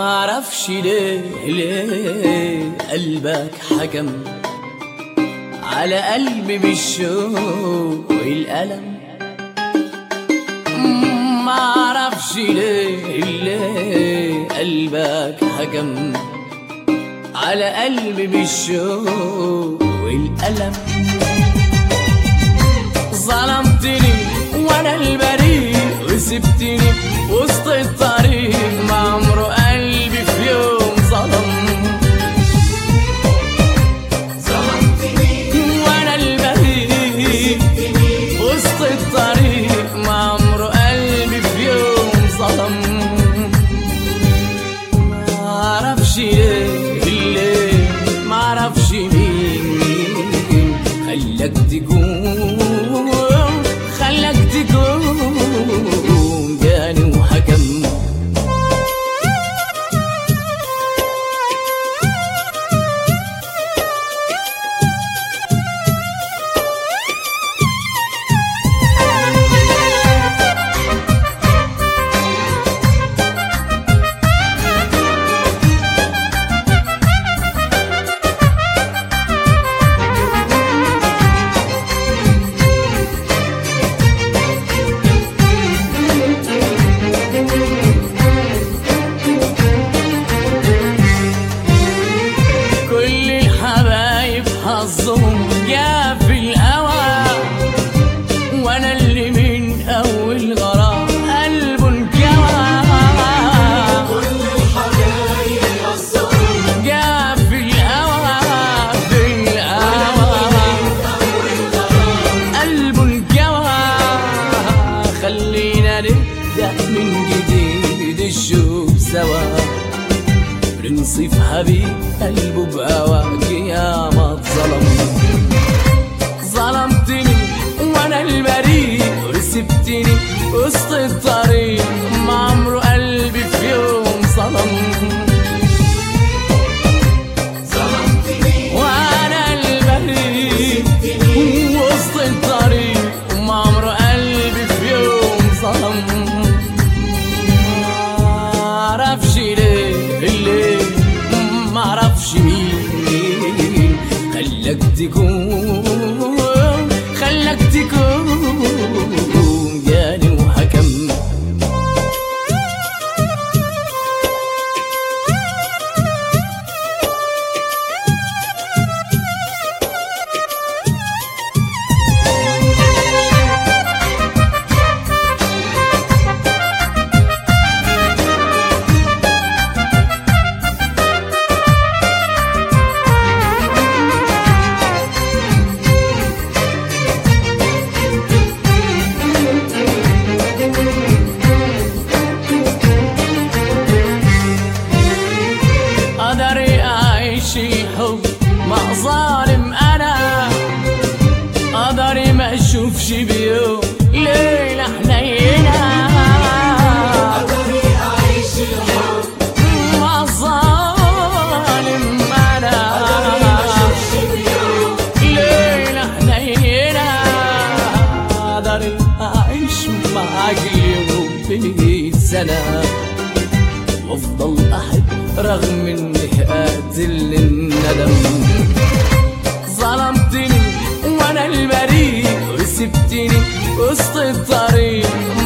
معرفش ليه ليه قلبك حكم على قلبي بالشوق والألم معرفش ليه ليه قلبك حكم على قلبي بالشوق والألم ظلمتني وانا البريء وسبتني وسط الطريق ما عمره قلبي في يوم ظلم وانا البريء وسط الطريق ما عمره قلبي في يوم ظلم معرفش ليه ليه معرفش مين مين خلاك تكون خلاك تكون جاني وحكم كل الحبايب حظهم جا في الهوى وانا اللي من اول غرام قلبه انكوى جا في الهوى في الهوى قلبه انكوى خلينا نبدا من جديد الشوق سوا بنصيف حبيب قلبه بهواك يا ما اتظلم ظلمتني وانا البريء وسبتني وسط الطريق ما عمره قلبي في يوم ظلم وانا البريء وسط الطريق ما عمره قلبي في يوم ظلم معرفش ليه ليه معرفش مين خلاك تكون خلاك تكون جاني وحكم قدري أعيش الحب مع ظالم أنا قدري ما أشوفش بيوم ليلة حنينة مع ظالم أنا ليلة حنينة قدري أعيش معاك اليوم بمية سنة وافضل احب رغم اني قاتل الندم ظلمتني وانا البريء وسبتني وسط الطريق